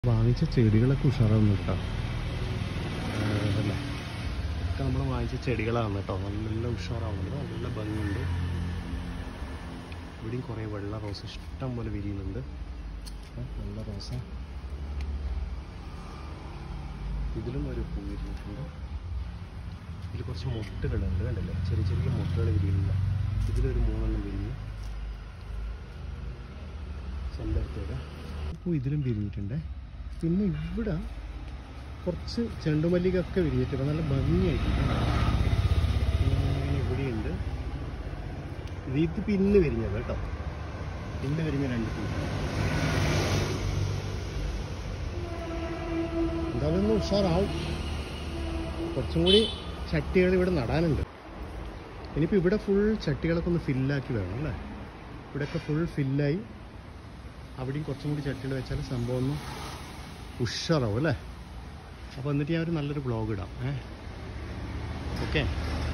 വാങ്ങിച്ച ചെടികളൊക്കെ ഉഷാറാവുന്നു കേട്ടോ അല്ലേ ഒക്കെ നമ്മൾ വാങ്ങിച്ച ചെടികളാണ് കേട്ടോ നല്ല ഉഷാറാവുന്നുണ്ട് നല്ല ഭംഗിയുണ്ട് ഇവിടെയും കുറേ വെള്ള റോസ് ഇഷ്ടം പോലെ വിരിയുന്നുണ്ട് ഏ, വെള്ള റോസ ഇതിലും ഒരു പൂ വിരിഞ്ഞിട്ടുണ്ട് ഇതിൽ കുറച്ച് മുട്ടുകളുണ്ട് കണ്ടില്ലേ ചെറിയ ചെറിയ മുട്ടുകൾ വിരിയുന്നില്ല ഇതിലൊരു മൂന്നെണ്ണം വിരിഞ്ഞു ചെമ്പരത്തിയുടെ പൂ ഇതിലും വിരിഞ്ഞിട്ടുണ്ട് പിന്നെ ഇവിടെ കുറച്ച് ചെണ്ടുമല്ലികൊക്കെ വിരിഞ്ഞിട്ടുണ്ട് നല്ല ഭംഗിയായിട്ടുണ്ട് ഇങ്ങനെ ഇവിടെയുണ്ട് ഇത് ഇത് പിന്നെ വിരിഞ്ഞത് കേട്ടോ പിന്നെ വിരിഞ്ഞ രണ്ട് പൂ എന്തായാലും ഒന്ന് ഉഷാറാവും കുറച്ചും കൂടി ചട്ടികൾ ഇവിടെ നടാനുണ്ട് ഇനിയിപ്പോൾ ഇവിടെ ഫുൾ ചട്ടികളൊക്കെ ഒന്ന് ഫില്ലാക്കി വേണം അല്ലേ ഇവിടെയൊക്കെ ഫുൾ ഫില്ലായി അവിടെയും കുറച്ചും കൂടി ചട്ടികൾ വെച്ചാൽ സംഭവം ഒന്ന് ഉഷാറാവും അല്ലേ അപ്പോൾ എന്നിട്ട് ഞാൻ ഒരു നല്ലൊരു ബ്ലോഗ് ഇടാം ഏ ഓക്കെ